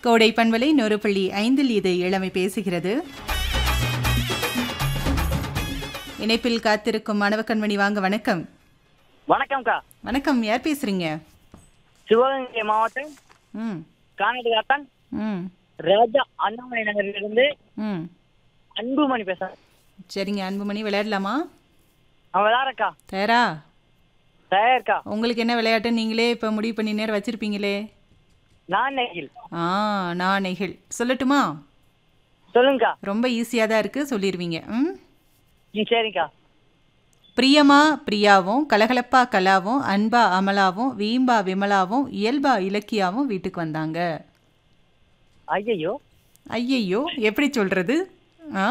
கோடை பண்பலை நூறு புள்ளி ஐந்தில் இது இளமை பேசுகிறது இணைப்பில் காத்திருக்கும் மாணவ கண்மணி வாங்க வணக்கம் வணக்கம்க்கா வணக்கம் யார் பேசுறீங்க சிவகங்கை மாவட்டம் ம் காணடுகாத்தான் ம் ராஜா அண்ணாமலை நகரிலிருந்து ம் அன்புமணி பேசுறேன் சரிங்க அன்புமணி விளையாடலாமா அவன் விளாட்றக்கா தயாரா தயார்க்கா உங்களுக்கு என்ன விளையாட்டு நீங்களே இப்போ முடிவு பண்ணி நேரம் வச்சிருப்பீங்களே நான் நெகில் ஆ நான் நெகிழ் சொல்லட்டுமா சொல்லுங்கக்கா ரொம்ப ஈஸியாக தான் இருக்குது சொல்லிடுவீங்க ம் ம் சரிங்கக்கா பிரியமா பிரியாவும் கலகலப்பா கலாவும் அன்பா அமலாவும் வீம்பா விமலாவும் இயல்பா இலக்கியாவும் வீட்டுக்கு வந்தாங்க ஐயையோ ஐயையோ எப்படி சொல்றது ஆ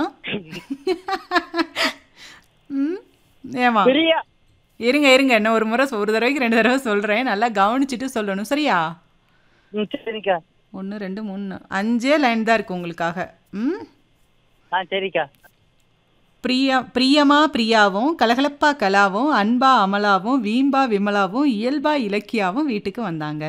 ம் ஏமா பிரியா இருங்க இருங்க இன்னும் ஒரு முறை சொ- ஒரு தடவைக்கு ரெண்டு தடவை சொல்கிறேன் நல்லா கவனிச்சிட்டு சொல்லணும் சரியா ம் சரிக்கா ஒன்று ரெண்டு மூணு அஞ்சே லைன் தான் இருக்கு உங்களுக்காக ம் ஆ சரிக்கா பிரியா பிரியமா பிரியாவும் கலகலப்பா கலாவும் அன்பா அமலாவும் வீம்பா விமலாவும் இயல்பா இலக்கியாவும் வீட்டுக்கு வந்தாங்க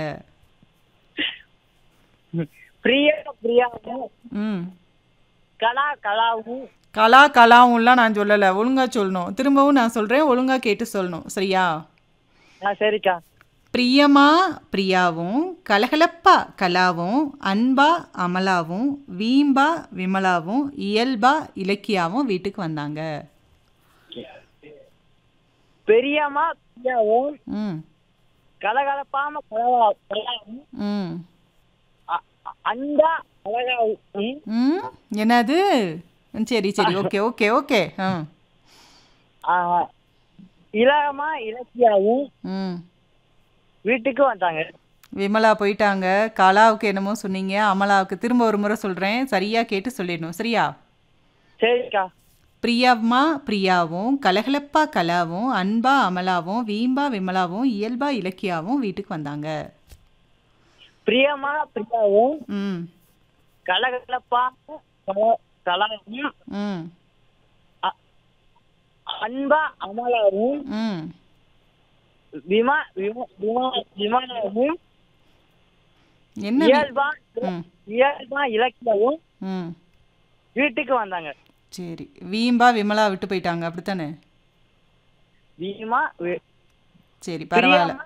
பிரியா பிரியாவும் ம் கலா கலாவும் கலா கலாவும்லாம் நான் சொல்லலை ஒழுங்காக சொல்லணும் திரும்பவும் நான் சொல்கிறேன் ஒழுங்காக கேட்டு சொல்லணும் சரியா ஆ சரிக்கா பிரியமா பிரியாவும் கலகலப்பா கலாவும் அன்பா அமலாவும் வீம்பா விமலாவும் இயல்பா இலக்கியாவும் வீட்டுக்கு வந்தாங்க பெரியம்மா பிரியாவும் ம் கலகலப்பாம கலவா கலாவும் ம் அ- அ- அண்டா அழகாவும் ம் என்னது ம், சரி சரி ஓகே ஓகே ஓகே ஆ ஆ, இலகமா இலக்கியாவும் ம் வீட்டுக்கு வந்தாங்க விமலா போயிட்டாங்க கலாவுக்கு என்னமோ சொன்னீங்க அமலாவுக்கு திரும்ப ஒரு முறை சொல்கிறேன் சரியாக கேட்டு சொல்லிடணும் சரியா சரிக்கா பிரியாமா பிரியாவும் கலகலப்பா கலாவும் அன்பா அமலாவும் வீம்பா விமலாவும் இயல்பா இலக்கியாவும் வீட்டுக்கு வந்தாங்க பிரியமா பிரியாவும் ம் கலகலப்பா கல- கலாவும் ம் அ- அன்பா அமலாவும் ம் விமா விமா- விமா- விமானமும் என்ன வி- இயல்பா ம் இயல்பா இலக்கியமும் ம் வீட்டுக்கு வந்தாங்க சரி வீம்பா விமலா விட்டு போயிட்டாங்க அப்படித்தானே வீமா வி- சரி பரவாயில்ல